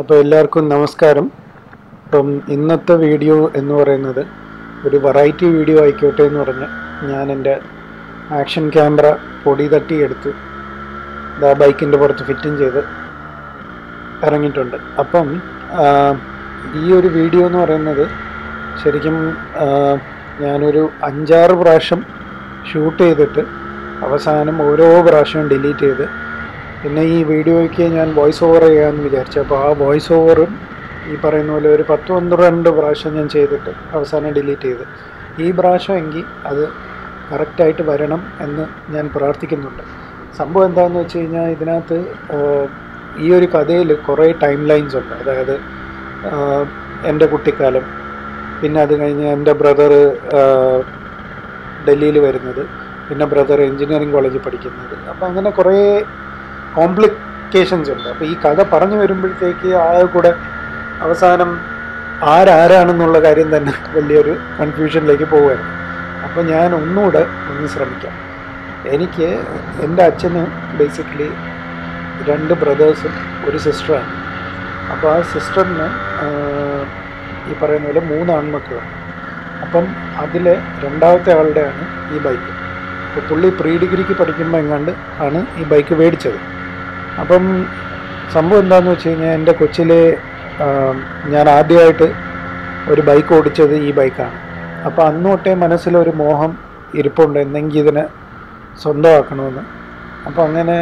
അപ്പോൾ എല്ലാവർക്കും നമസ്കാരം അപ്പം ഇന്നത്തെ വീഡിയോ എന്ന് പറയുന്നത് ഒരു വെറൈറ്റി വീഡിയോ ആയിക്കോട്ടെ എന്ന് പറഞ്ഞ് ഞാൻ എൻ്റെ ആക്ഷൻ ക്യാമറ പൊടി തട്ടി എടുത്ത് ഇതാ ബൈക്കിൻ്റെ പുറത്ത് ഫിറ്റും ചെയ്ത് ഇറങ്ങിയിട്ടുണ്ട് അപ്പം ആ, ഈ ഒരു വീഡിയോ എന്ന് പറയുന്നത് ശരിക്കും ആ, ഞാനൊരു അഞ്ചാറ് പ്രാവശ്യം ഷൂട്ട് ചെയ്തിട്ട് അവസാനം ഓരോ പ്രാവശ്യവും ഡിലീറ്റ് ചെയ്ത് പിന്നെ ഈ വീഡിയോയ്ക്ക് ഞാൻ വോയിസ് ഓവർ ചെയ്യാമെന്ന് വിചാരിച്ചു അപ്പോൾ ആ വോയിസ് ഓവറും ഈ പറയുന്ന പോലെ ഒരു പത്ത് പന്ത്രണ്ട് പ്രാവശ്യം ഞാൻ ചെയ്തിട്ട് അവസാനം ഡിലീറ്റ് ചെയ്ത് ഈ പ്രാവശ്യം എങ്കിൽ അത് കറക്റ്റായിട്ട് വരണം എന്ന് ഞാൻ പ്രാർത്ഥിക്കുന്നുണ്ട് സംഭവം എന്താണെന്ന് വെച്ച് കഴിഞ്ഞാൽ ഇതിനകത്ത് ആഹ്, ഈ ഒരു കഥയിൽ കുറേ ടൈം ലൈൻസ് ഉണ്ട് അതായത് ആഹ്, എൻ്റെ കുട്ടിക്കാലം പിന്നെ അത് കഴിഞ്ഞ് എൻ്റെ ബ്രദർ ഡൽഹിയിൽ വരുന്നത് പിന്നെ ബ്രദർ എഞ്ചിനീയറിംഗ് കോളേജിൽ പഠിക്കുന്നത് അപ്പോൾ അങ്ങനെ കുറേ കോംപ്ലിക്കേഷൻസ് ഉണ്ട് അപ്പോൾ ഈ കഥ പറഞ്ഞു വരുമ്പോഴത്തേക്ക് ആ കൂടെ അവസാനം ആരാരാണെന്നുള്ള കാര്യം തന്നെ വലിയൊരു കൺഫ്യൂഷനിലേക്ക് പോവുകയാണ് അപ്പോൾ ഞാൻ ഒന്നുകൂടെ ഒന്ന് ശ്രമിക്കാം എനിക്ക് എൻ്റെ അച്ഛന് ബേസിക്കലി രണ്ട് ബ്രദേഴ്സും ഒരു സിസ്റ്ററാണ് അപ്പോൾ ആ സിസ്റ്ററിന് ഈ പറയുന്ന പോലെ മൂന്ന് ആൺമക്കളാണ് അപ്പം അതിൽ രണ്ടാമത്തെ ആളുടെയാണ് ഈ ബൈക്ക് അപ്പോൾ പുള്ളി പ്രീ ഡിഗ്രിക്ക് പഠിക്കുമ്പോൾ എങ്ങാണ്ട് ആണ് ഈ ബൈക്ക് മേടിച്ചത് അപ്പം സംഭവം എന്താണെന്ന് വെച്ച് കഴിഞ്ഞാൽ എൻ്റെ കൊച്ചിലെ ആ, ഞാൻ ആദ്യമായിട്ട് ഒരു ബൈക്ക് ഓടിച്ചത് ഈ ബൈക്കാണ് അപ്പോൾ അന്ന് തൊട്ടേ മനസ്സിലൊരു മോഹം ഇരിപ്പുണ്ട് എന്നെങ്കിൽ ഇതിനെ സ്വന്തമാക്കണമെന്ന് അപ്പോൾ അങ്ങനെ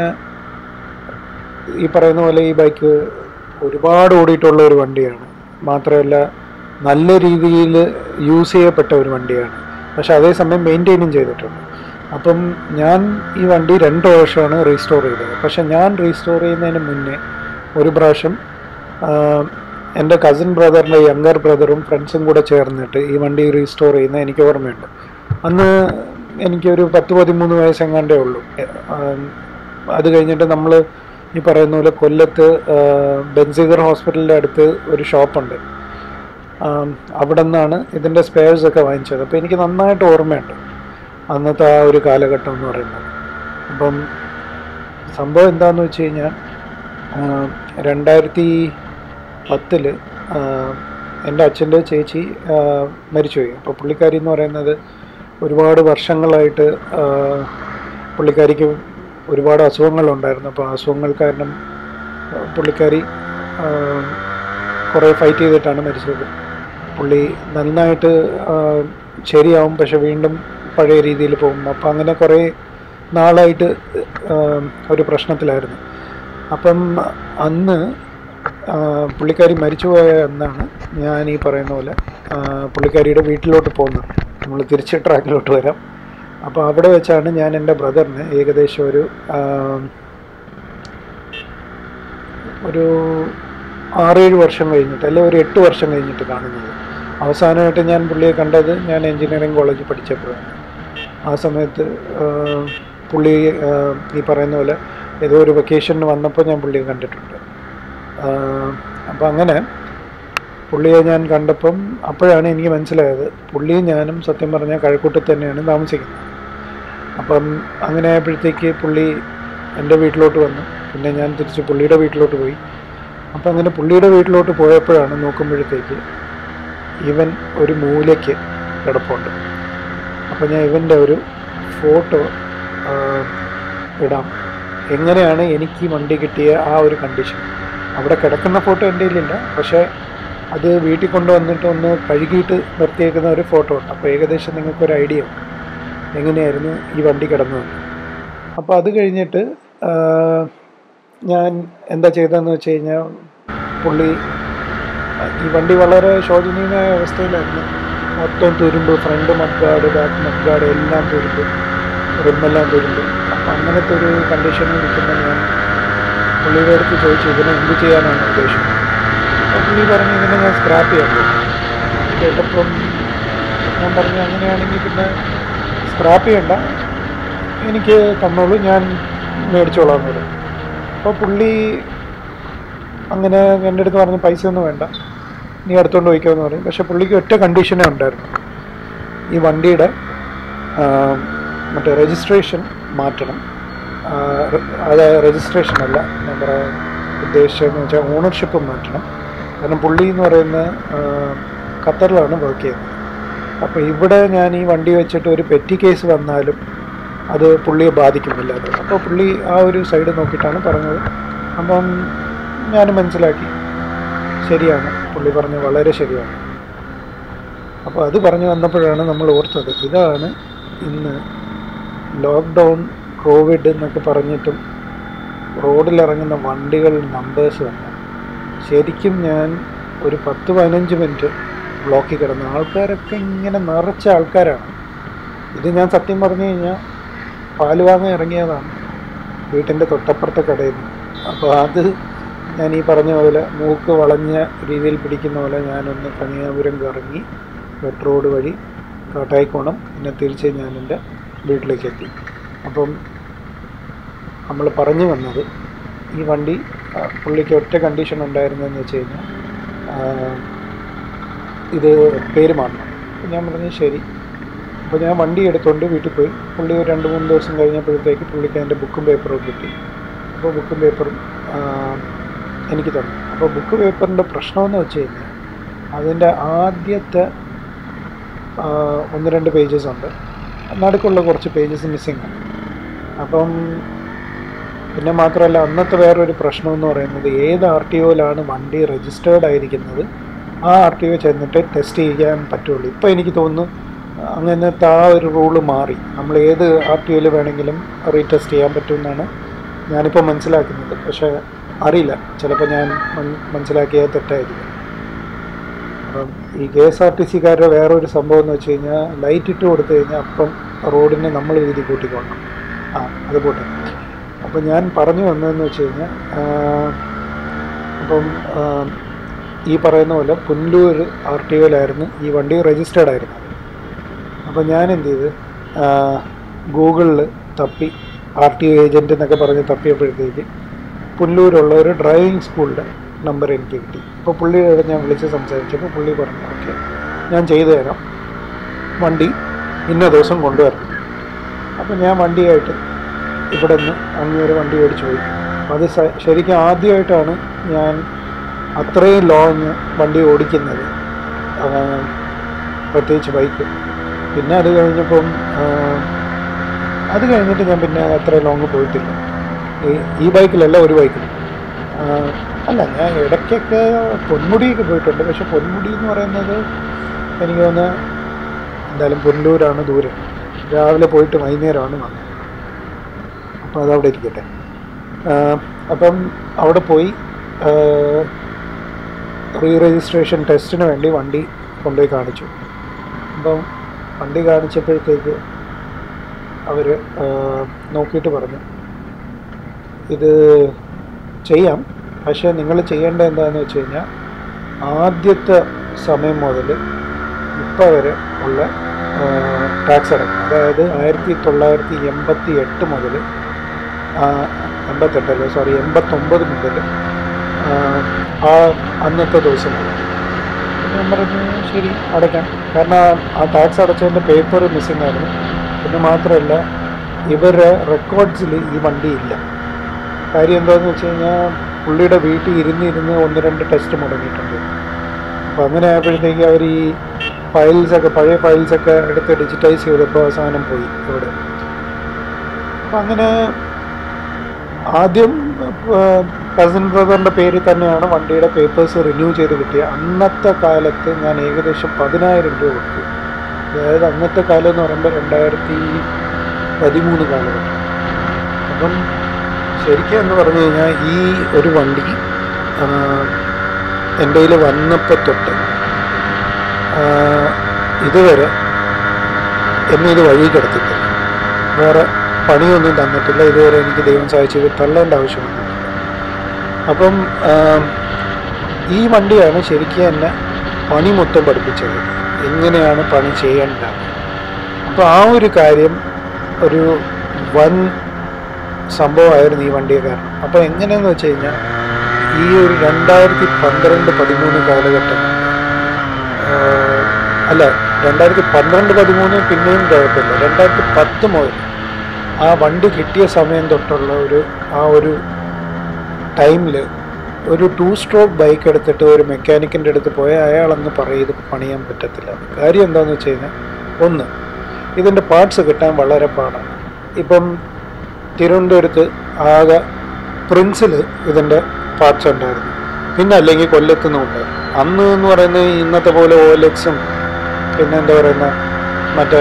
ഈ പറയുന്ന പോലെ ഈ ബൈക്ക് ഒരുപാട് ഓടിയിട്ടുള്ള ഒരു വണ്ടിയാണ് മാത്രമല്ല നല്ല രീതിയിൽ യൂസ് ചെയ്യപ്പെട്ട ഒരു വണ്ടിയാണ് പക്ഷെ അതേസമയം മെയിൻറ്റെയിനും ചെയ്തിട്ടുണ്ട് അപ്പം ഞാൻ ഈ വണ്ടി രണ്ട് വർഷമാണ് റീസ്റ്റോർ ചെയ്തത് പക്ഷെ ഞാൻ റീസ്റ്റോർ ചെയ്യുന്നതിന് മുന്നേ ഒരു പ്രാവശ്യം ആഹ്, എൻ്റെ കസിൻ ബ്രദറിൻ്റെ യങ്കർ ബ്രദറും ഫ്രണ്ട്സും കൂടെ ചേർന്നിട്ട് ഈ വണ്ടി റീസ്റ്റോർ ചെയ്യുന്നത് എനിക്ക് ഓർമ്മയുണ്ട് അന്ന് എനിക്കൊരു പത്ത് പതിമൂന്ന് വയസ്സെങ്ങാണ്ടേ ഉള്ളൂ ആഹ്, അത് കഴിഞ്ഞിട്ട് നമ്മൾ ഈ പറയുന്ന പോലെ കൊല്ലത്ത് ആഹ്, ബെൻസിഗർ ഹോസ്പിറ്റലിൻ്റെ അടുത്ത് ഒരു ഷോപ്പുണ്ട് ആം, അവിടെ നിന്നാണ് ഇതിൻ്റെ സ്പെയർസ് ഒക്കെ വാങ്ങിച്ചത് അപ്പോൾ എനിക്ക് നന്നായിട്ട് ഓർമ്മയുണ്ട് അന്നത്തെ ആ ഒരു കാലഘട്ടം എന്ന് പറയുന്നത് അപ്പം സംഭവം എന്താണെന്ന് വെച്ച് കഴിഞ്ഞാൽ ആ, രണ്ടായിരത്തി പത്തിൽ എൻ്റെ അച്ഛൻ്റെ ചേച്ചി ആ, മരിച്ചുപോയി അപ്പോൾ പുള്ളിക്കാരി എന്ന് പറയുന്നത് ഒരുപാട് വർഷങ്ങളായിട്ട് ആ, പുള്ളിക്കാരിക്ക് ഒരുപാട് അസുഖങ്ങളുണ്ടായിരുന്നു അപ്പോൾ ആ അസുഖങ്ങൾ കാരണം ആ, പുള്ളിക്കാരി ആ, കുറേ ഫൈറ്റ് ചെയ്തിട്ടാണ് മരിച്ചത് പുള്ളി നന്നായിട്ട് ആ, ശരിയാവും പക്ഷെ വീണ്ടും പഴയ രീതിയിൽ പോകും അപ്പം അങ്ങനെ കുറേ നാളായിട്ട് ആ, ഒരു പ്രശ്നത്തിലായിരുന്നു അപ്പം അന്ന് ആ, പുള്ളിക്കാരി മരിച്ചുപോയ എന്നാണ് ഞാൻ ഈ പറയുന്ന പോലെ ആ, പുള്ളിക്കാരിയുടെ വീട്ടിലോട്ട് പോകുന്നത് നമ്മൾ തിരിച്ച് ട്രാക്കിലോട്ട് വരാം അപ്പോൾ അവിടെ വെച്ചാണ് ഞാൻ എൻ്റെ ബ്രദറിന് ഏകദേശം ഒരു ആ, ഒരു ആറേഴ് വർഷം കഴിഞ്ഞിട്ട് അല്ലെങ്കിൽ ഒരു എട്ട് വർഷം കഴിഞ്ഞിട്ട് കാണുന്നത് അവസാനമായിട്ട് ഞാൻ പുള്ളിയെ കണ്ടത് ഞാൻ എഞ്ചിനീയറിംഗ് കോളേജിൽ പഠിച്ചപ്പോഴാണ് ആ സമയത്ത് ആ, പുള്ളി ആ, ഈ പറയുന്ന പോലെ ഏതോ ഒരു വെക്കേഷന് വന്നപ്പോൾ ഞാൻ പുള്ളിയെ കണ്ടിട്ടുണ്ട് അപ്പം അങ്ങനെ പുള്ളിയെ ഞാൻ കണ്ടപ്പം അപ്പോഴാണ് എനിക്ക് മനസ്സിലായത് പുള്ളിയും ഞാനും സത്യം പറഞ്ഞാൽ കഴക്കൂട്ടത്ത് തന്നെയാണ് താമസിക്കുന്നത് അപ്പം അങ്ങനെ ആയപ്പോഴത്തേക്ക് പുള്ളി എൻ്റെ വീട്ടിലോട്ട് വന്നു പിന്നെ ഞാൻ തിരിച്ച് പുള്ളിയുടെ വീട്ടിലോട്ട് പോയി അപ്പം അങ്ങനെ പുള്ളിയുടെ വീട്ടിലോട്ട് പോയപ്പോഴാണ് നോക്കുമ്പോഴത്തേക്ക് ഇവൻ ഒരു മൂലയ്ക്ക് കിടപ്പുണ്ട് അപ്പം ഞാൻ ഇവൻ്റെ ഒരു ഫോട്ടോ ഇടാം എങ്ങനെയാണ് എനിക്ക് ഈ വണ്ടി കിട്ടിയ ആ ഒരു കണ്ടീഷൻ അവിടെ കിടക്കുന്ന ഫോട്ടോ എൻ്റെ കയ്യിലില്ല പക്ഷേ അത് വീട്ടിൽ കൊണ്ടുവന്നിട്ട് ഒന്ന് കഴുകിയിട്ട് നിർത്തിയേക്കുന്ന ഒരു ഫോട്ടോ ഉണ്ട് അപ്പോൾ ഏകദേശം നിങ്ങൾക്കൊരു ഐഡിയ ഉണ്ട് എങ്ങനെയായിരുന്നു ഈ വണ്ടി കിടന്നത് അപ്പോൾ അത് കഴിഞ്ഞിട്ട് ആ, ഞാൻ എന്താ ചെയ്തതെന്ന് വെച്ച് കഴിഞ്ഞാൽ പുള്ളി ഈ വണ്ടി വളരെ ശോചനീയമായ അവസ്ഥയിലായിരുന്നു മൊത്തം തുരുമ്പ് ഫ്രണ്ട് മഡ്ഗാർഡ് ബാക്ക് മഡ്ഗാർഡ് എല്ലാം തുരുമ്പ് റിമ്മെല്ലാം തുരുമ്പ് അപ്പം അങ്ങനത്തെ ഒരു കണ്ടീഷനിൽ നിൽക്കുമ്പോൾ ഞാൻ പുള്ളിയുടെ അടുത്ത് ചോദിച്ചു ഇതിനെ എന്ത് ചെയ്യാനാണ് ഉദ്ദേശം അപ്പോൾ പുള്ളി പറഞ്ഞു ഇതിനെ ഞാൻ സ്ക്രാപ്പ് ചെയ്യാൻ പോകും കേട്ടപ്പം ഞാൻ പറഞ്ഞു അങ്ങനെയാണെങ്കിൽ പിന്നെ സ്ക്രാപ്പ് ചെയ്യണ്ട എനിക്ക് തന്നോളൂ ഞാൻ മേടിച്ചോളാം എന്ന് പറഞ്ഞു അപ്പോൾ പുള്ളി അങ്ങനെ എൻ്റെ അടുത്ത് പറഞ്ഞു പൈസ ഒന്നും വേണ്ട നീ എടുത്തോണ്ട് പോയിക്കോന്ന് പറയും പക്ഷെ പുള്ളിക്ക് ഒറ്റ കണ്ടീഷനേ ഉണ്ടായിരുന്നു ഈ വണ്ടിയുടെ ആ, മറ്റേ രജിസ്ട്രേഷൻ മാറ്റണം ആ, ര- അതായത് രജിസ്ട്രേഷൻ അല്ല എന്താ പറയുക ഉദ്ദേശിച്ചതെന്ന് വെച്ചാൽ ഓണർഷിപ്പ് മാറ്റണം കാരണം പുള്ളി എന്ന് പറയുന്ന ആ, ഖത്തറിലാണ് വർക്ക് ചെയ്യുന്നത് അപ്പോൾ ഇവിടെ ഞാൻ ഈ വണ്ടി വെച്ചിട്ട് ഒരു പെറ്റി കേസ് വന്നാലും അത് പുള്ളിയെ ബാധിക്കുന്നില്ല അത് അപ്പോൾ പുള്ളി ആ ഒരു സൈഡ് നോക്കിയിട്ടാണ് പറഞ്ഞത് അപ്പം ഞാൻ മനസ്സിലാക്കി ശരിയാണ് പുള്ളി പറഞ്ഞത് വളരെ ശരിയാണ് അപ്പോൾ അത് പറഞ്ഞു വന്നപ്പോഴാണ് നമ്മൾ ഓർത്തത് ഇതാണ് ഇന്ന് ലോക്ക്ഡൗൺ കോവിഡ് എന്നൊക്കെ പറഞ്ഞിട്ടും റോഡിലിറങ്ങുന്ന വണ്ടികൾ നമ്പേഴ്സ് തന്നെ ശരിക്കും ഞാൻ ഒരു പത്ത് പതിനഞ്ച് മിനിറ്റ് ബ്ലോക്കിൽ കിടന്നു ആൾക്കാരൊക്കെ ഇങ്ങനെ നിറച്ച ആൾക്കാരാണ് ഇത് ഞാൻ സത്യം പറഞ്ഞു കഴിഞ്ഞാൽ പാല് വാങ്ങാൻ ഇറങ്ങിയതാണ് വീട്ടിൻ്റെ തൊട്ടപ്പുറത്തെ കടയിൽ നിന്ന് അപ്പോൾ അത് ഞാൻ ഈ പറഞ്ഞ പോലെ മൂക്ക് വളഞ്ഞ രീതിയിൽ പിടിക്കുന്ന പോലെ ഞാനൊന്ന് കണിയാപുരം കറങ്ങി വെട്ട് റോഡ് വഴി കാട്ടായിക്കോണം പിന്നെ തിരിച്ച് ഞാൻ എൻ്റെ വീട്ടിലേക്ക് എത്തി അപ്പം നമ്മൾ പറഞ്ഞു വന്നത് ഈ വണ്ടി ആ, പുള്ളിക്ക് ഒറ്റ കണ്ടീഷൻ ഉണ്ടായിരുന്നതെന്ന് വെച്ച് കഴിഞ്ഞാൽ ആ, ഇത് പേര് മാറണം അപ്പം ഞാൻ പറഞ്ഞു ശരി അപ്പോൾ ഞാൻ വണ്ടി എടുത്തുകൊണ്ട് വീട്ടിൽ പോയി പുള്ളി ഒരു രണ്ട് മൂന്ന് ദിവസം കഴിഞ്ഞപ്പോഴത്തേക്ക് പുള്ളിക്ക് അതിൻ്റെ ബുക്കും പേപ്പറും കിട്ടി അപ്പോൾ ബുക്കും പേപ്പറും ആ, എനിക്ക് തന്നു അപ്പോൾ ബുക്ക് പേപ്പറിൻ്റെ പ്രശ്നമെന്ന് വെച്ച് കഴിഞ്ഞാൽ അതിൻ്റെ ആദ്യത്തെ ആ, ഒന്ന് രണ്ട് പേജസ് ഉണ്ട് നടുക്കുള്ള കുറച്ച് പേജസ് മിസ്സിങ് ആണ് അപ്പം പിന്നെ മാത്രമല്ല അന്നത്തെ വേറൊരു പ്രശ്നം എന്ന് പറയുന്നത് ഏത് ആർ ടി ഒയിലാണ് വണ്ടി രജിസ്റ്റേർഡ് ആയിരിക്കുന്നത് ആ ആർ ടി ഒ ചെന്നിട്ട് ടെസ്റ്റ് ചെയ്യാൻ പറ്റുള്ളൂ ഇപ്പോൾ എനിക്ക് തോന്നുന്നു അങ്ങനത്തെ ആ ഒരു റൂള് മാറി നമ്മൾ ഏത് ആർ ടി ഒയിൽ വേണമെങ്കിലും റീടെസ്റ്റ് ചെയ്യാൻ പറ്റുമെന്നാണ് ഞാനിപ്പോൾ മനസ്സിലാക്കുന്നത് പക്ഷേ അറിയില്ല ചിലപ്പോൾ ഞാൻ മൻ- മനസ്സിലാക്കിയത് തെറ്റായിരിക്കും അപ്പം ഈ കെ എസ് ആർ ടി സിക്കാരുടെ വേറൊരു സംഭവം എന്ന് വെച്ച് കഴിഞ്ഞാൽ ലൈറ്റ് ഇട്ട് കൊടുത്തു കഴിഞ്ഞാൽ അപ്പം റോഡിനെ നമ്മൾ വീതി കൂട്ടിക്കൊള്ളണം ആ അത് പോട്ടെ അപ്പം ഞാൻ പറഞ്ഞു വന്നതെന്ന് വെച്ച് കഴിഞ്ഞാൽ ആ, അപ്പം ആ, ഈ പറയുന്ന പോലെ പുല്ലൂർ ആർ ടി ഒയിലായിരുന്നു ഈ വണ്ടി രജിസ്റ്റേർഡ് ആയിരുന്നത് അപ്പോൾ ഞാൻ എന്ത് ചെയ്ത് ഗൂഗിളിൽ തപ്പി ആർ ടി ഒ ഏജൻറ്റ് എന്നൊക്കെ പറഞ്ഞ് തപ്പിയപ്പോഴത്തേക്ക് പുല്ലൂരുള്ള ഒരു ഡ്രൈവിംഗ് സ്കൂളിൻ്റെ നമ്പർ എനിക്ക് കിട്ടി അപ്പോൾ പുള്ളിയോട് ഞാൻ വിളിച്ച് സംസാരിച്ചപ്പോൾ പുള്ളി പറഞ്ഞു ഓക്കെ ഞാൻ ചെയ്തു തരാം വണ്ടി ഇന്ന ദിവസം കൊണ്ടുവരണം അപ്പോൾ ഞാൻ വണ്ടിയായിട്ട് ഇവിടെ നിന്ന് അങ്ങൊരു വണ്ടി മേടിച്ചു പോയി അപ്പോൾ അത് സ- ശരിക്കും ആദ്യമായിട്ടാണ് ഞാൻ അത്രയും ലോങ് വണ്ടി ഓടിക്കുന്നത് ആ, പ്രത്യേകിച്ച് ബൈക്ക് പിന്നെ അത് കഴിഞ്ഞപ്പം ആ, അത് കഴിഞ്ഞിട്ട് ഞാൻ പിന്നെ അത്ര ലോങ് പോയിട്ടില്ല ഈ- ഈ ബൈക്കിലല്ല ഒരു ബൈക്കിൽ അല്ല ഞാൻ ഇടയ്ക്കൊക്കെ പൊന്മുടിയൊക്കെ പോയിട്ടുണ്ട് പക്ഷെ പൊന്മുടി എന്ന് പറയുന്നത് എനിക്ക് തോന്നുന്നത് എന്തായാലും പുല്ലൂരാണ് ദൂരം രാവിലെ പോയിട്ട് വൈകുന്നേരമാണ് വന്നത് അപ്പോൾ അതവിടെ ഇരിക്കട്ടെ ആ, അപ്പം അവിടെ പോയി റീ രജിസ്ട്രേഷൻ ടെസ്റ്റിന് വേണ്ടി വണ്ടി കൊണ്ടുപോയി കാണിച്ചു അപ്പം വണ്ടി കാണിച്ചപ്പോഴത്തേക്ക് അവർ നോക്കിയിട്ട് പറഞ്ഞു ഇത് ചെയ്യാം പക്ഷേ നിങ്ങൾ ചെയ്യേണ്ട എന്താണെന്ന് വെച്ച് കഴിഞ്ഞാൽ ആദ്യത്തെ സമയം മുതൽ ഇപ്പോൾ വരെ ഉള്ള ടാക്സ് അടക്കം അതായത് ആയിരത്തി തൊള്ളായിരത്തി എൺപത്തി എട്ട് മുതൽ എൺപത്തെട്ടല്ലേ സോറി എൺപത്തൊമ്പത് മുതൽ ആ അന്നത്തെ ദിവസം മുതൽ അപ്പോൾ ഞാൻ പറഞ്ഞു ശരി അടയ്ക്കാം കാരണം ആ- ആ ടാക്സ് അടച്ചതിൻ്റെ പേപ്പർ മിസ്സിംഗ് ആയിരുന്നു പിന്നെ മാത്രമല്ല ഇവരുടെ റെക്കോർഡ്സിൽ ഈ വണ്ടി ഇല്ല കാര്യം എന്താണെന്ന് വെച്ച് കഴിഞ്ഞാൽ പുള്ളിയുടെ വീട്ടിൽ ഇരുന്ന് ഇരുന്ന് ഒന്ന് രണ്ട് ടെസ്റ്റ് മുടങ്ങിയിട്ടുണ്ട് അപ്പോൾ അങ്ങനെ ആയപ്പോഴത്തേക്ക് അവർ ഈ ഫയൽസൊക്കെ പഴയ ഫയൽസൊക്കെ എടുത്ത് ഡിജിറ്റൈസ് ചെയ്തപ്പോൾ അവസാനം പോയി ഇവിടെ അപ്പം അങ്ങനെ ആദ്യം കസിൻ ബ്രദറിൻ്റെ പേരിൽ തന്നെയാണ് വണ്ടിയുടെ പേപ്പേഴ്സ് റിന്യൂ ചെയ്ത് കിട്ടിയത് അന്നത്തെ കാലത്ത് ഞാൻ ഏകദേശം പതിനായിരം രൂപ കൊടുത്തു അതായത് അന്നത്തെ കാലം എന്ന് പറയുമ്പോൾ രണ്ടായിരത്തി പതിമൂന്ന് കാലഘട്ടം അപ്പം ശരിക്കും എന്ന് പറഞ്ഞു കഴിഞ്ഞാൽ ഈ ഒരു വണ്ടി ആ, എൻ്റെ കയ്യിൽ വന്നപ്പോൾ തൊട്ട് ആ, ഇതുവരെ എന്നെ ഇത് വഴി കിടത്തിയിട്ടില്ല വേറെ പണിയൊന്നും തന്നിട്ടില്ല ഇതുവരെ എനിക്ക് ദൈവം സഹായിച്ചത് തള്ളേണ്ട ആവശ്യമൊന്നുമില്ല അപ്പം ആ, ഈ വണ്ടിയാണ് ശരിക്കും എന്നെ പണി മൊത്തം പഠിപ്പിച്ചത് എങ്ങനെയാണ് പണി ചെയ്യേണ്ടത് അപ്പോൾ ആ ഒരു കാര്യം ഒരു വൻ സംഭവമായിരുന്നു ഈ വണ്ടിയെ കാരണം അപ്പോൾ എങ്ങനെയെന്ന് വെച്ച് കഴിഞ്ഞാൽ ഈ ഒരു രണ്ടായിരത്തി പന്ത്രണ്ട് പതിമൂന്ന് കാലഘട്ടം ആഹ്, അല്ല രണ്ടായിരത്തി പന്ത്രണ്ട് പതിമൂന്ന് പിന്നെയും കുഴപ്പമില്ല രണ്ടായിരത്തി പത്ത് മുതൽ ആ വണ്ടി കിട്ടിയ സമയം തൊട്ടുള്ള ഒരു ആ ഒരു ടൈമിൽ ഒരു ടു സ്ട്രോക്ക് ബൈക്ക് എടുത്തിട്ട് ഒരു മെക്കാനിക്കിൻ്റെ അടുത്ത് പോയാൽ അയാളങ്ങ് പറയും ഇത് പണിയാൻ പറ്റത്തില്ല കാര്യം എന്താണെന്ന് വെച്ച് കഴിഞ്ഞാൽ ഒന്ന് ഇതിൻ്റെ പാർട്സ് കിട്ടാൻ വളരെ പാടാണ് ഇപ്പം തിരുവനന്തപുരത്ത് ആകെ പ്രിൻസിൽ ഇതിൻ്റെ പാർട്സ് ഉണ്ടായിരുന്നു പിന്നെ അല്ലെങ്കിൽ കൊല്ലത്തുനിന്നും ഉണ്ടായിരുന്നു അന്ന് എന്ന് പറയുന്നത് ഇന്നത്തെ പോലെ ഓലെക്സും പിന്നെ എന്താ പറയുന്ന മറ്റേ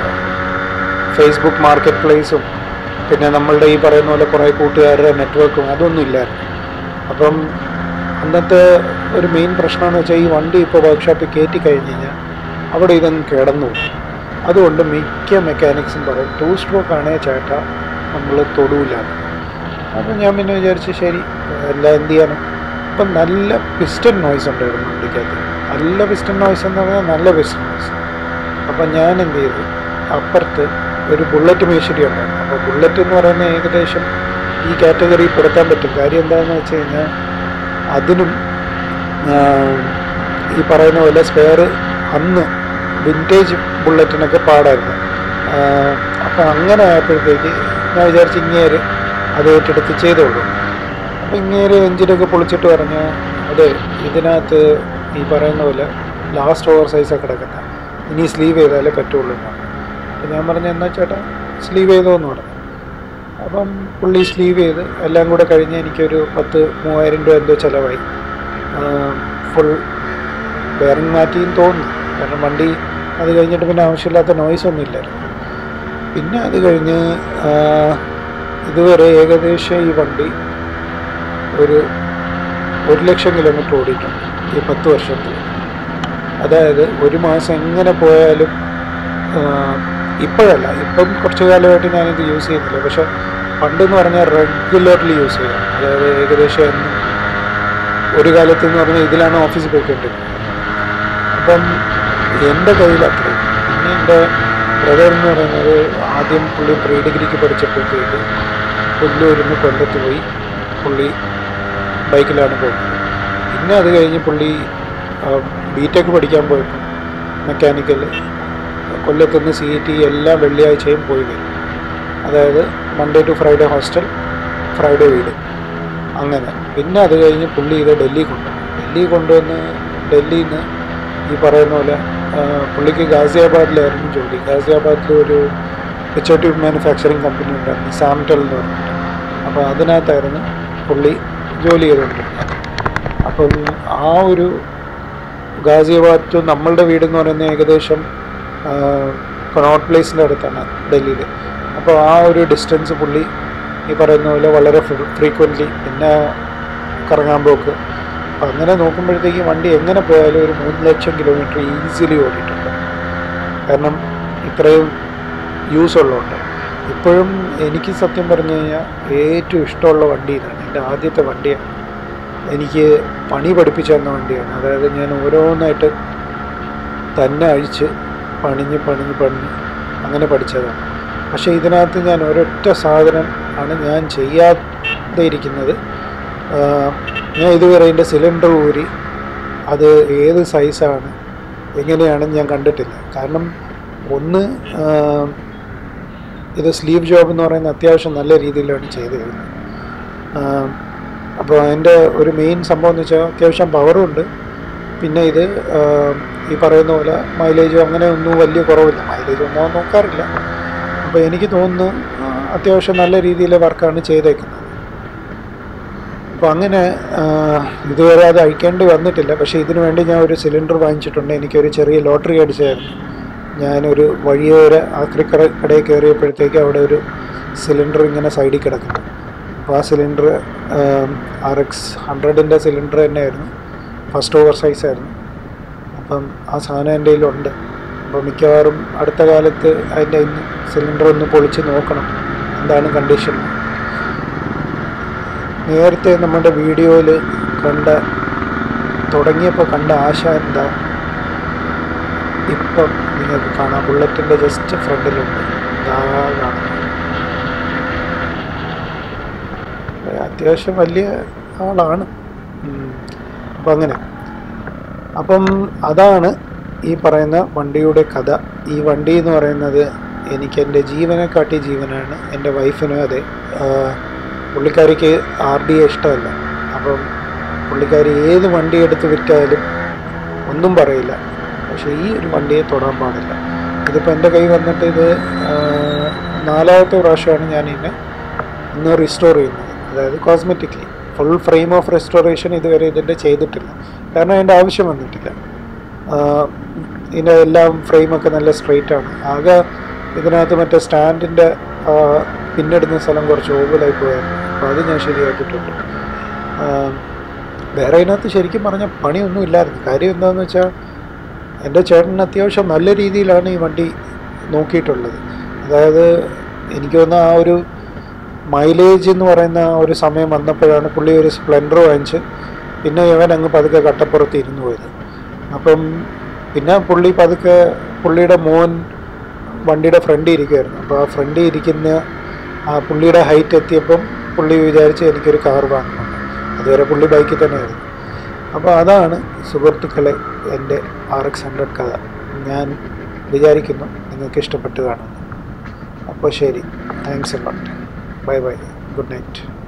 ഫേസ്ബുക്ക് മാർക്കറ്റ് പ്ലേസും പിന്നെ നമ്മളുടെ ഈ പറയുന്ന പോലെ കുറേ കൂട്ടുകാരുടെ നെറ്റ്വർക്കും അതൊന്നും ഇല്ലായിരുന്നു അപ്പം അന്നത്തെ ഒരു മെയിൻ പ്രശ്നമെന്ന് വെച്ചാൽ ഈ വണ്ടി ഇപ്പോൾ വർക്ക്ഷോപ്പിൽ കയറ്റി കഴിഞ്ഞ് കഴിഞ്ഞാൽ അവിടെ ഇതങ്ങ് കിടന്നു പോകും അതുകൊണ്ട് മിക്ക മെക്കാനിക്സും പറയും ടു സ്ട്രോക്ക് ആണേ ചേട്ടാ നമ്മൾ തൊടൂല അപ്പം ഞാൻ പിന്നെ വിചാരിച്ചു ശരി എല്ലാം എന്ത് ചെയ്യാനും അപ്പം നല്ല പിസ്റ്റൺ നോയ്സ് ഉണ്ടായിരുന്നു വണ്ടിക്കകത്ത് നല്ല പിസ്റ്റൺ നോയ്സ് എന്ന് പറഞ്ഞാൽ നല്ല പിസ്റ്റൺ നോയ്സ് അപ്പം ഞാൻ എന്ത് ചെയ്തു അപ്പുറത്ത് ഒരു ബുള്ളറ്റ് മേശരി ഉണ്ടായിരുന്നു അപ്പോൾ ബുള്ളറ്റ് എന്ന് പറയുന്നത് ഏകദേശം ഈ കാറ്റഗറി പെടുത്താൻ പറ്റും കാര്യം എന്താണെന്ന് വെച്ച് കഴിഞ്ഞാൽ അതിനും ആ, ഈ പറയുന്ന പോലെ സ്പെയർ അന്ന് വിൻറ്റേജ് ബുള്ളറ്റിനൊക്കെ പാടായിരുന്നു അപ്പം അങ്ങനെ ആയപ്പോഴത്തേക്ക് ഞാൻ വിചാരിച്ചു ഇങ്ങേര് അത് ഏറ്റെടുത്ത് ചെയ്തോളൂ അപ്പം ഇങ്ങേര് എഞ്ചിനൊക്കെ പൊളിച്ചിട്ട് പറഞ്ഞ് അതെ ഇതിനകത്ത് ഈ പറയുന്ന പോലെ ലാസ്റ്റ് ഓവർ സൈസൊക്കെ കിടക്കുന്ന ഇനി സ്ലീവ് ചെയ്താലേ പറ്റുള്ളൂ എന്നാണ് അപ്പം ഞാൻ പറഞ്ഞു എന്നാ ചേട്ടാ സ്ലീവ് ചെയ്തോ എന്ന് പറഞ്ഞു അപ്പം പുള്ളി സ്ലീവ് ചെയ്ത് എല്ലാം കൂടെ കഴിഞ്ഞ് എനിക്കൊരു പത്ത് മൂവായിരം രൂപ എന്തോ ചിലവായി ഫുൾ ബെയറിങ് മാറ്റിയെന്ന് തോന്നുന്നു കാരണം വണ്ടി അത് കഴിഞ്ഞിട്ട് പിന്നെ ആവശ്യമില്ലാത്ത നോയ്സ് ഒന്നും ഇല്ലായിരുന്നു പിന്നെ അത് കഴിഞ്ഞ് ആ, ഇതുവരെ ഏകദേശം ഈ വണ്ടി ഒരു ഒരു ലക്ഷം കിലോമീറ്റർ ഓടിയിട്ടുണ്ട് ഈ പത്ത് വർഷത്തിൽ അതായത് ഒരു മാസം എങ്ങനെ പോയാലും ആ, ഇപ്പോഴല്ല ഇപ്പം കുറച്ച് കാലമായിട്ട് ഞാനിത് യൂസ് ചെയ്യുന്നില്ല പക്ഷെ പണ്ടെന്ന് പറഞ്ഞാൽ റെഗുലർലി യൂസ് ചെയ്യാം അതായത് ഏകദേശം എന്നും ഒരു കാലത്ത് എന്ന് പറഞ്ഞാൽ ഇതിലാണ് ഓഫീസിൽ പോയിക്കൊണ്ടിരുന്നത് അപ്പം എൻ്റെ കയ്യിൽ അത്രയും പിന്നെ എൻ്റെ ബ്രദർ എന്ന് പറയുന്നത് ആദ്യം പുള്ളി പ്രീ ഡിഗ്രിക്ക് പഠിച്ചപ്പോഴത്തേക്ക് പുല്ലൂരിന്ന് കൊല്ലത്ത് പോയി പുള്ളി ബൈക്കിലാണ് പോകുന്നത് പിന്നെ അത് കഴിഞ്ഞ് പുള്ളി ബി ടെക് പഠിക്കാൻ പോയപ്പോൾ മെക്കാനിക്കൽ കൊല്ലത്തുനിന്ന് സി ടി എല്ലാ വെള്ളിയാഴ്ചയും പോയി വരും അതായത് Monday to Friday hostel Friday വീട് അങ്ങനെ പിന്നെ അത് കഴിഞ്ഞ് പുള്ളി ഇത് ഡൽഹി കൊണ്ടുവന്നു ഡൽഹി കൊണ്ടുവന്ന് ഡൽഹിയിൽ നിന്ന് ഈ പറയുന്ന പോലെ ആ, പുള്ളിക്ക് ഗാസിയാബാദിലായിരുന്നു ജോലി ഗാസിയാബാദിൽ ഒരു എച്ച് ട്യൂബ് മാനുഫാക്ചറിങ് കമ്പനി ഉണ്ടായിരുന്നു സാംറ്റൽ എന്ന് പറഞ്ഞിട്ട് അപ്പോൾ അതിനകത്തായിരുന്നു പുള്ളി ജോലി ചെയ്തുകൊണ്ടിരുന്നത് അപ്പം ആ ഒരു ഗാസിയാബാദ് ടു നമ്മളുടെ വീട് എന്ന് പറയുന്നത് ഏകദേശം കൊണോട്ട് പ്ലേസിൻ്റെ അടുത്താണ് ഡൽഹിയിൽ അപ്പോൾ ആ ഒരു ഡിസ്റ്റൻസ് പുള്ളി ഈ പറയുന്ന പോലെ വളരെ ഫ്രീക്വൻ്റ്ലി പിന്നെ കറങ്ങാൻ പോക്ക് അപ്പം അങ്ങനെ നോക്കുമ്പോഴത്തേക്ക് വണ്ടി എങ്ങനെ പോയാലും ഒരു മൂന്ന് ലക്ഷം കിലോമീറ്റർ ഈസിലി ഓടിയിട്ടുണ്ട് കാരണം ഇത്രയും യൂസ് ഉള്ളതുകൊണ്ട് ഇപ്പോഴും എനിക്ക് സത്യം പറഞ്ഞു കഴിഞ്ഞാൽ ഏറ്റവും ഇഷ്ടമുള്ള വണ്ടി ഇതാണ് എൻ്റെ ആദ്യത്തെ വണ്ടിയാണ് എനിക്ക് പണി പഠിപ്പിച്ചു തന്ന വണ്ടിയാണ് അതായത് ഞാൻ ഓരോന്നായിട്ട് തന്നെ അഴിച്ച് പണിഞ്ഞ് പണിഞ്ഞ് പണിഞ്ഞ് അങ്ങനെ പഠിച്ചതാണ് പക്ഷേ ഇതിനകത്ത് ഞാൻ ഒരൊറ്റ സാധനം ആണ് ഞാൻ ചെയ്യാതെ ഇരിക്കുന്നത് ആഹ് ഞാൻ ഇതുവരെ അതിൻ്റെ സിലിണ്ടർ ഊരി അത് ഏത് സൈസാണ് എങ്ങനെയാണെന്ന് ഞാൻ കണ്ടിട്ടില്ല കാരണം ഒന്ന് ആഹ് ഇത് സ്ലീവ് ജോബ് എന്ന് പറയുന്ന അത്യാവശ്യം നല്ല രീതിയിലാണ് ചെയ്തിരുന്നത് ആഹ് അപ്പോൾ അതിൻ്റെ ഒരു മെയിൻ സംഭവം എന്ന് വെച്ചാൽ അത്യാവശ്യം പവറും ഉണ്ട് പിന്നെ ഇത് ആഹ് ഈ പറയുന്ന പോലെ മൈലേജും അങ്ങനെ ഒന്നും വലിയ കുറവില്ല മൈലേജ് ഒന്നും നോക്കാറില്ല അപ്പോൾ എനിക്ക് തോന്നുന്നു ആഹ് അത്യാവശ്യം നല്ല രീതിയിൽ വർക്കാണ് ചെയ്തേക്കുന്നത് അപ്പോൾ അങ്ങനെ ആഹ് ഇതുവരെ അത് അഴിക്കേണ്ടി വന്നിട്ടില്ല പക്ഷേ ഇതിനു വേണ്ടി ഞാൻ ഒരു സിലിണ്ടർ വാങ്ങിച്ചിട്ടുണ്ട് എനിക്കൊരു ചെറിയ ലോട്ടറി അടിച്ചായിരുന്നു ഞാനൊരു വഴിയോര ആക്രിക്കട കടയിൽ കയറിയപ്പോഴത്തേക്ക് അവിടെ ഒരു സിലിണ്ടർ ഇങ്ങനെ സൈഡിൽ കിടക്കുന്നു അപ്പോൾ ആ സിലിണ്ടർ ആർ എക്സ് ഹൺഡ്രഡിൻ്റെ സിലിണ്ടർ തന്നെയായിരുന്നു ഫസ്റ്റ് ഓവർ സൈസ് ആയിരുന്നു അപ്പം ആ സാധനം എൻ്റെ കയ്യിലുണ്ട് അപ്പോൾ മിക്കവാറും അടുത്ത കാലത്ത് അതിൻ്റെ സിലിണ്ടർ ഒന്ന് പൊളിച്ച് നോക്കണം എന്താണ് കണ്ടീഷൻ നേരത്തെ നമ്മുടെ വീഡിയോയിൽ കണ്ട തുടങ്ങിയപ്പോൾ കണ്ട ആശ എന്താ ഇപ്പം നിങ്ങൾക്ക് കാണാം ബുള്ളറ്റിൻ്റെ ജസ്റ്റ് ഫ്രണ്ടിലുണ്ട് ഇതാ കാണുന്നത് അത്യാവശ്യം വലിയ ആളാണ് അപ്പം അങ്ങനെ അപ്പം അതാണ് ഈ പറയുന്ന വണ്ടിയുടെ കഥ ഈ വണ്ടി എന്ന് പറയുന്നത് എനിക്ക് എൻ്റെ ജീവനെ കാട്ടി ജീവനാണ് എൻ്റെ വൈഫിനും അതെ ആ, പുള്ളിക്കാരിക്ക് ആർ ഡി എ ഇഷ്ടമല്ല അപ്പം പുള്ളിക്കാരി ഏത് വണ്ടി എടുത്ത് വിറ്റാലും ഒന്നും പറയില്ല പക്ഷേ ഈ ഒരു വണ്ടിയെ തൊടാൻ പാടില്ല ഇതിപ്പോൾ എൻ്റെ കൈ വന്നിട്ട് ഇത് ആ, നാലാമത്തെ പ്രാവശ്യമാണ് ഞാൻ ഇതിനെ ഇന്ന് റിസ്റ്റോർ ചെയ്യുന്നത് അതായത് cosmetically full frame of restoration ഇതുവരെ ഇതിൻ്റെ ചെയ്തിട്ടില്ല കാരണം അതിൻ്റെ ആവശ്യം വന്നിട്ടില്ല ആ, ഇതിൻ്റെ എല്ലാം ഫ്രെയിമൊക്കെ നല്ല സ്ട്രെയിറ്റ് ആണ് ആകെ ഇതിനകത്ത് മറ്റേ സ്റ്റാൻഡിൻ്റെ പിന്നിടുന്ന സ്ഥലം കുറച്ച് ഓവലായി പോയായിരുന്നു അപ്പോൾ അത് ഞാൻ ശരിയാക്കിയിട്ടുണ്ട് ആ, വേറെ ഇതിനകത്ത് ശരിക്കും പറഞ്ഞാൽ പണിയൊന്നും ഇല്ലായിരുന്നു കാര്യം എന്താണെന്ന് വെച്ചാൽ എൻ്റെ ചേട്ടൻ അത്യാവശ്യം നല്ല രീതിയിലാണ് ഈ വണ്ടി നോക്കിയിട്ടുള്ളത് അതായത് എനിക്ക് തോന്നുന്ന ആ ഒരു മൈലേജ് എന്ന് പറയുന്ന ആ ഒരു സമയം വന്നപ്പോഴാണ് പുള്ളി ഒരു സ്പ്ലെൻഡർ വാങ്ങിച്ച് പിന്നെ ഇവൻ അങ്ങ് പതുക്കെ കട്ടപ്പുറത്ത് ഇരുന്ന് പോയത് അപ്പം പിന്നെ പുള്ളി പതുക്കെ പുള്ളിയുടെ മോൻ വണ്ടിയുടെ ഫ്രണ്ടിൽ ഇരിക്കുമായിരുന്നു അപ്പോൾ ആ ഫ്രണ്ടിൽ ഇരിക്കുന്ന ആ പുള്ളിയുടെ ഹൈറ്റ് എത്തിയപ്പം പുള്ളി വിചാരിച്ച് എനിക്കൊരു കാർ വാങ്ങണം അതുവരെ പുള്ളി ബൈക്കിൽ തന്നെയായിരുന്നു അപ്പോൾ അതാണ് സുഹൃത്തുക്കളെ എൻ്റെ ആർ എക്സ് ഹൺഡ്രഡ് കഥ ഞാൻ വിചാരിക്കുന്നു നിങ്ങൾക്ക് ഇഷ്ടപ്പെട്ട് കാണുന്നു അപ്പോൾ ശരി thanks a lot bye bye good night